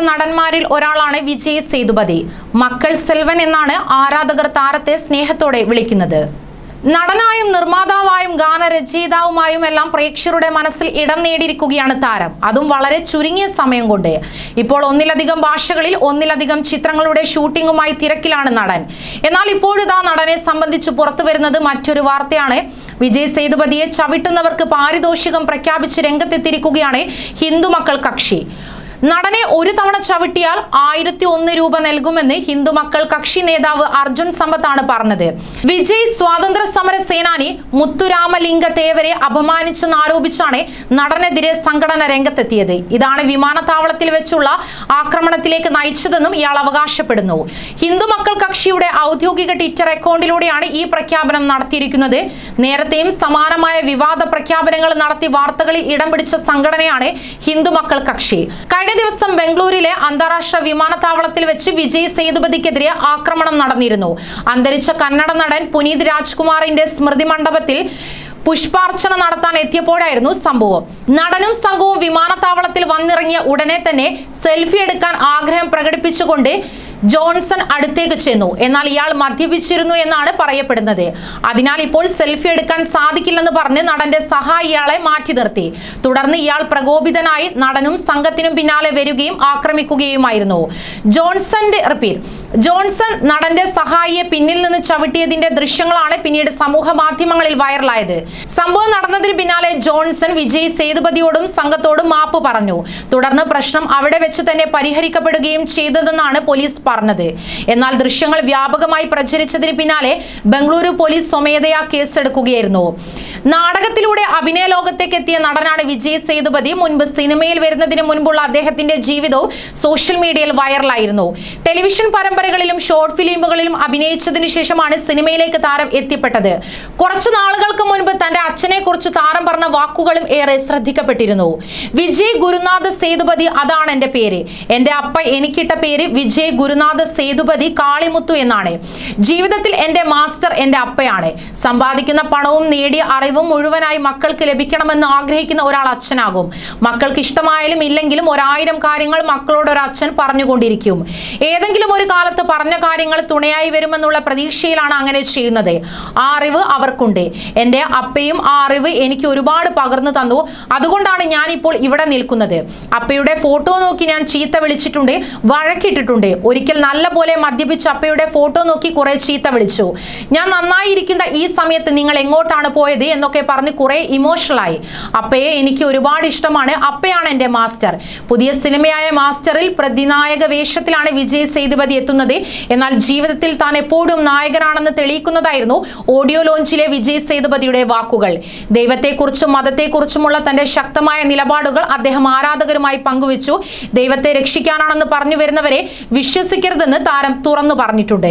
നടന്മാരിൽ ഒരാളാണ് വിജയ് സേതുപതി മക്കൾ സെൽവൻ എന്നാണ് ആരാധകർ താരത്തെ സ്നേഹത്തോടെ വിളിക്കുന്നത് നടനായും നിർമ്മാതാവായും ഗാനരചയിതാവുമായും എല്ലാം പ്രേക്ഷകരുടെ മനസ്സിൽ ഇടം നേടിയിരിക്കുകയാണ് താരം അതും വളരെ ചുരുങ്ങിയ സമയം കൊണ്ട് ഇപ്പോൾ ഒന്നിലധികം ഭാഷകളിൽ ഒന്നിലധികം ചിത്രങ്ങളുടെ ഷൂട്ടിംഗുമായി തിരക്കിലാണ് നടൻ എന്നാൽ ഇപ്പോഴിതാ നടനെ സംബന്ധിച്ച് പുറത്തു വരുന്നത് മറ്റൊരു വാർത്തയാണ് വിജയ് സേതുപതിയെ ചവിട്ടുന്നവർക്ക് പാരിതോഷികം പ്രഖ്യാപിച്ച് രംഗത്തെത്തിയിരിക്കുകയാണ് ഹിന്ദു മക്കൾ കക്ഷി നടനെ ഒരു തവണ ചവിട്ടിയാൽ ആയിരത്തി ഒന്ന് രൂപ നൽകുമെന്ന് ഹിന്ദു മക്കൾ കക്ഷി നേതാവ് അർജുൻ സമ്പത്താണ് പറഞ്ഞത് വിജയ് സ്വാതന്ത്ര്യ സമര സേനാനി മുത്തുരാമലിംഗ തേവരെ അപമാനിച്ചെന്ന് ആരോപിച്ചാണ് നടനെതിരെ സംഘടന രംഗത്തെത്തിയത് ഇതാണ് വിമാനത്താവളത്തിൽ വെച്ചുള്ള ആക്രമണത്തിലേക്ക് നയിച്ചതെന്നും ഇയാൾ അവകാശപ്പെടുന്നു ഹിന്ദു മക്കൾ കക്ഷിയുടെ ഔദ്യോഗിക ട്വിറ്റർ അക്കൗണ്ടിലൂടെയാണ് ഈ പ്രഖ്യാപനം നടത്തിയിരിക്കുന്നത് നേരത്തെയും സമാനമായ വിവാദ പ്രഖ്യാപനങ്ങൾ നടത്തി വാർത്തകളിൽ ഇടം പിടിച്ച സംഘടനയാണ് ഹിന്ദു മക്കൾ കക്ഷി കഴിഞ്ഞ ദിവസം ബംഗളൂരിലെ അന്താരാഷ്ട്ര വിമാനത്താവളത്തിൽ വെച്ച് വിജയ് സേതുപതിക്കെതിരെ ആക്രമണം നടന്നിരുന്നു അന്തരിച്ച കന്നഡ നടൻ പുനീത് രാജ്കുമാറിന്റെ സ്മൃതി മണ്ഡപത്തിൽ പുഷ്പാർച്ചന നടത്താൻ എത്തിയപ്പോഴായിരുന്നു സംഭവം നടനും സംഘവും വിമാനത്താവളത്തിൽ വന്നിറങ്ങിയ ഉടനെ തന്നെ സെൽഫി എടുക്കാൻ ആഗ്രഹം പ്രകടിപ്പിച്ചുകൊണ്ട് ജോൺസൺ അടുത്തേക്ക് ചെന്നു എന്നാൽ ഇയാൾ മദ്യപിച്ചിരുന്നു എന്നാണ് പറയപ്പെടുന്നത് അതിനാൽ ഇപ്പോൾ സെൽഫി എടുക്കാൻ സാധിക്കില്ലെന്ന് പറഞ്ഞ് നടന്റെ സഹായി ഇയാളെ മാറ്റി നിർത്തി തുടർന്ന് ഇയാൾ പ്രകോപിതനായി നടനും സംഘത്തിനും പിന്നാലെ വരികയും ആക്രമിക്കുകയുമായിരുന്നു ജോൺസന്റെ റിപ്പീറ്റ് ജോൺസൺ നടന്റെ സഹായിയെ പിന്നിൽ നിന്ന് ചവിട്ടിയതിന്റെ ദൃശ്യങ്ങളാണ് പിന്നീട് സമൂഹ മാധ്യമങ്ങളിൽ വൈറലായത് സംഭവം നടന്നതിന് പിന്നാലെ ജോൺസൺ വിജയ് സേതുപതിയോടും സംഘത്തോടും മാപ്പ് പറഞ്ഞു തുടർന്ന് പ്രശ്നം അവിടെ വെച്ച് തന്നെ പരിഹരിക്കപ്പെടുകയും ചെയ്തതെന്നാണ് പോലീസ് പറഞ്ഞത് എന്നാൽ ദൃശ്യങ്ങൾ വ്യാപകമായി പ്രചരിച്ചതിന് പിന്നാലെ ബംഗളൂരു പോലീസ് സ്വമേധയാ കേസെടുക്കുകയായിരുന്നു നാടകത്തിലൂടെ അഭിനയ ലോകത്തേക്ക് എത്തിയ നടനാണ് വിജയ് സേതുപതി മുൻപ് സിനിമയിൽ വരുന്നതിന് മുൻപുള്ള അദ്ദേഹത്തിന്റെ ജീവിതവും സോഷ്യൽ മീഡിയയിൽ വൈറലായിരുന്നു ടെലിവിഷൻ പരമ്പരകളിലും ഷോർട്ട് ഫിലിമുകളിലും അഭിനയിച്ചതിനു ശേഷമാണ് സിനിമയിലേക്ക് താരം എത്തിപ്പെട്ടത് കുറച്ചു നാളുകൾക്ക് മുൻപ് തന്റെ അച്ഛനെ കുറിച്ച് താരം പറഞ്ഞ വാക്കുകളും ഏറെ ശ്രദ്ധിക്കപ്പെട്ടിരുന്നു വിജയ് ഗുരുനാഥ് സേതുപതി അതാണ് എന്റെ പേര് എന്റെ അപ്പ എനിക്കിട്ട പേര് വിജയ് ഗുരുനാഥ് സേതുപതി കാളിമുത്തു എന്നാണ് ജീവിതത്തിൽ എന്റെ മാസ്റ്റർ എന്റെ അപ്പയാണ് സമ്പാദിക്കുന്ന പണവും നേടിയ അറിവും മുഴുവനായി മക്കൾക്ക് ലഭിക്കണമെന്ന് ആഗ്രഹിക്കുന്ന ഒരാൾ അച്ഛനാകും മക്കൾക്ക് ഇഷ്ടമായാലും ഇല്ലെങ്കിലും ഒരായിരം കാര്യങ്ങൾ മക്കളോട് ഒരു അച്ഛൻ പറഞ്ഞുകൊണ്ടിരിക്കും ഏതെങ്കിലും ഒരു കാലത്ത് പറഞ്ഞ കാര്യങ്ങൾ തുണയായി വരുമെന്നുള്ള പ്രതീക്ഷയിലാണ് അങ്ങനെ ചെയ്യുന്നത് ആ അറിവ് അവർക്കുണ്ട് എൻ്റെ അപ്പയും ആ അറിവ് എനിക്ക് ഒരുപാട് പകർന്നു തന്നു അതുകൊണ്ടാണ് ഞാൻ ഇപ്പോൾ ഇവിടെ നിൽക്കുന്നത് അപ്പയുടെ ഫോട്ടോ നോക്കി ഞാൻ ചീത്ത വിളിച്ചിട്ടുണ്ട് വഴക്കിട്ടിട്ടുണ്ട് ഒരിക്കൽ നല്ല പോലെ മദ്യപിച്ച് അപ്പയുടെ ഫോട്ടോ നോക്കി കുറെ ചീത്ത വിളിച്ചു ഞാൻ നന്നായിരിക്കുന്ന ഈ സമയത്ത് നിങ്ങൾ എങ്ങോട്ടാണ് പോയത് എന്നൊക്കെ പറഞ്ഞ് കുറെ ഇമോഷണലായി അപ്പയെ എനിക്ക് ഒരുപാട് ഇഷ്ടമാണ് അപ്പയാണ് എൻ്റെ മാസ്റ്റർ പുതിയ സിനിമയായ മാസ്റ്ററിൽ പ്രതിനായക വേഷത്തിലാണ് വിജയ് സേതുപതി എത്തുന്നത് എന്നാൽ ജീവിതത്തിൽ താൻ എപ്പോഴും നായകനാണെന്ന് തെളിയിക്കുന്നതായിരുന്നു ഓഡിയോ ലോഞ്ചിലെ വിജയ് സേതുപതിയുടെ വാക്കുകൾ ദൈവത്തെക്കുറിച്ചും മതത്തെക്കുറിച്ചുമുള്ള തന്റെ ശക്തമായ നിലപാടുകൾ അദ്ദേഹം ആരാധകരുമായി പങ്കുവച്ചു ദൈവത്തെ രക്ഷിക്കാനാണെന്ന് പറഞ്ഞു വരുന്നവരെ വിശ്വസിക്കരുതെന്ന് താരം തുറന്നു പറഞ്ഞിട്ടുണ്ട്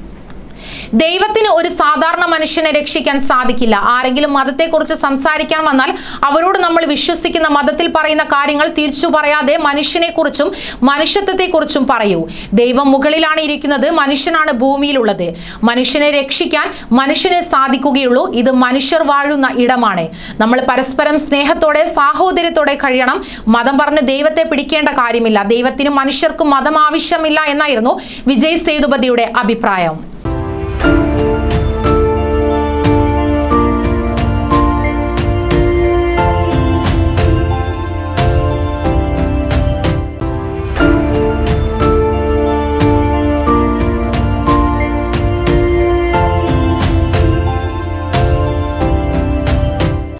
ദൈവത്തിന് ഒരു സാധാരണ മനുഷ്യനെ രക്ഷിക്കാൻ സാധിക്കില്ല ആരെങ്കിലും മതത്തെക്കുറിച്ച് സംസാരിക്കാൻ വന്നാൽ അവരോട് നമ്മൾ വിശ്വസിക്കുന്ന മതത്തിൽ പറയുന്ന കാര്യങ്ങൾ തിരിച്ചു പറയാതെ മനുഷ്യനെക്കുറിച്ചും മനുഷ്യത്വത്തെക്കുറിച്ചും പറയൂ ദൈവം മുകളിലാണ് ഇരിക്കുന്നത് മനുഷ്യനാണ് ഭൂമിയിലുള്ളത് മനുഷ്യനെ രക്ഷിക്കാൻ മനുഷ്യനെ സാധിക്കുകയുള്ളൂ ഇത് മനുഷ്യർ വാഴുന്ന ഇടമാണ് നമ്മൾ പരസ്പരം സ്നേഹത്തോടെ സാഹോദര്യത്തോടെ കഴിയണം മതം പറഞ്ഞ് ദൈവത്തെ പിടിക്കേണ്ട കാര്യമില്ല ദൈവത്തിനും മനുഷ്യർക്കും മതം ആവശ്യമില്ല എന്നായിരുന്നു വിജയ് സേതുപതിയുടെ അഭിപ്രായം